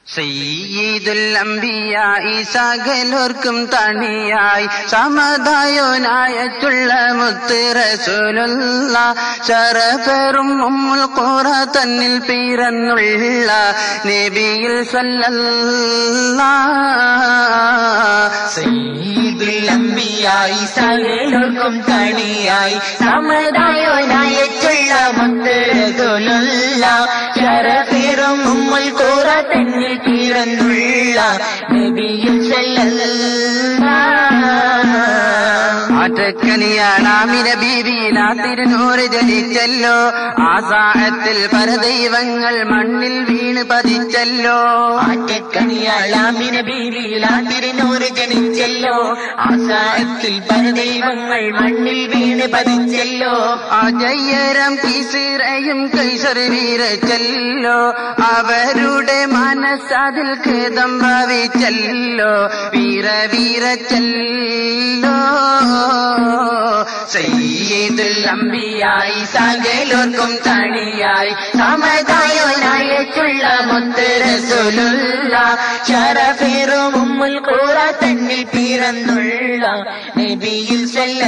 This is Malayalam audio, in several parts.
സയ്യിദുൽ അംബിയായി സകലോർക്കും തണിയായി സമതായോനായിട്ടുള്ള മുത്ത് റസൂലുള്ള ശരഫെറും ഉമ്മുൽ ഖുറ തന്നിൽ പിറന്നുള്ള നബിയിൽ സല്ലല്ലാ സയ്യിദുൽ അംബിയായി സകലോർക്കും തണിയായി സമതായോനായിട്ടുള്ള മുത്തരതുലുള്ള ശരഫിറും ഉമ്മുൽ കൂറ തന്നിൽ തീർന്നുള്ള നബിയിൽ ആറ്റക്കനിയാണാമിന ബീവിയിലാ തിരുനൂറ് ജനിച്ചല്ലോ ആ സാഹത്തിൽ പരദൈവങ്ങൾ മണ്ണിൽ വീണ് പതിച്ചല്ലോ ആറ്റക്കണിയാളാമിന ബീവിയിലാ തിരുനൂറ് ജനിച്ചല്ലോ ആസായത്തിൽ പരദൈവങ്ങൾ മണ്ണിൽ വീണ് പതിച്ചല്ലോ അജയ്യരം കിസിറയും കൈസർ വീരച്ചല്ലോ അവരുടെ മനസ്സതിൽ ഖേദം ഭാവിച്ചല്ലോ വീര വീരച്ചല്ലോ സയ്യിദുൽ അംബിയായി സകലോർക്കും തണിയായി സമതായോനായിട്ടുള്ള മുത്തരസുലുള്ള ശരഫിറും ഉമ്മുൽ കൂറ തന്നിൽ പിറന്നുള്ള നബിയിൽ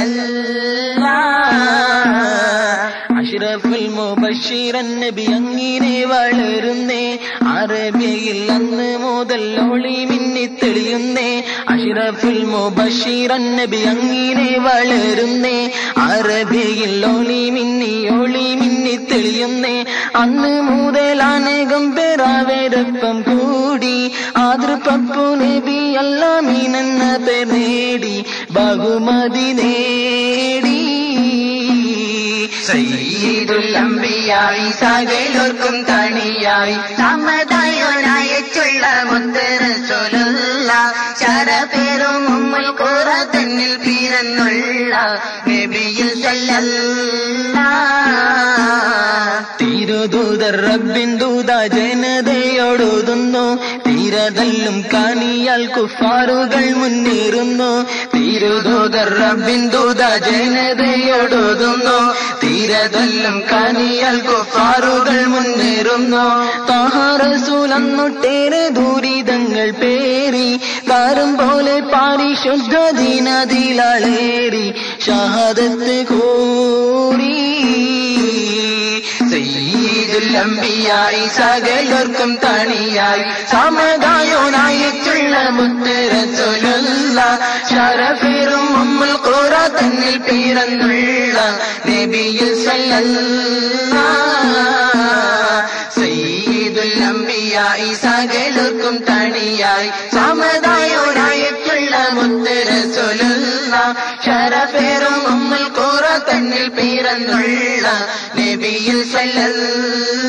അഷ്റഫുൽ മുബഷിറൻ നബി അങ്ങനെ വളരുന്നേ അറബിയിൽ അന്ന് മുതൽ ഒളി മിന്നി തെളിയുന്നേ അഷ്റഫുൽ മുബഷിറൻ നബി അങ്ങനെ വളരുന്നേ അറബിയിൽ ഒളി മിന്നി ഒളി മിന്നി തെളിയുന്നേ അന്ന് മുതൽ അനേകം പേരാവേരപ്പം കൂടി ആതൃപ്പപ്പു നബി അല്ലാമീനെന്ന പേർ നേടി ബഹുമതി നേടി സയ്യിദുൽ അംബിയായി സകലോർക്കും തണിയായി സമതായോനായിട്ടുള്ള മുത്തരസൊലുള്ള ശരപേരും ഉമ്മുൽ കൂറ തന്നിൽ പിറന്നുള്ള നബിയിൽ സല്ലല്ലാ തിരുദൂതർ റബ്ബിൻ ദൂത ജനതയോടൊതുന്നു തീരതല്ലും കാണിയാൽ കുഫാറുകൾ മുന്നേറുന്നു തിരുദൂതർ റബ്ബിൻ ദൂത ജനതയോടൊതുന്നു തീരതല്ലും കാണിയാൽ കുഫാറുകൾ മുന്നേറുന്നു താഹറസൂലന്നൊട്ടേറെ ദുരിതങ്ങൾ പേറി കാരം പോലെ പാരിശുദ്ധ ദിനതിലേറി ഷഹാദത്ത് കൂറി സയ്യിദുൽ അംബിയായി സകലോർക്കും തണിയായി സമതായോനായിട്ടുള്ള മുത്തരസൊലുള്ള ശരഫിറും ഉമ്മുൽ ഖുറ തന്നിൽ പിറന്നുള്ള നബിയിൽ സല്ലല്ലാ സയ്യിദുൽ അംബിയായി സകലോർക്കും തണിയായി സമതായോനായിട്ടുള്ള മുത്തരസൊലുള്ള ശരഫേറും ഉമ്മുൽ ഖുറ തന്നിൽ പിറന്നുള്ള നബിയിൽ സല്ലല്ലാ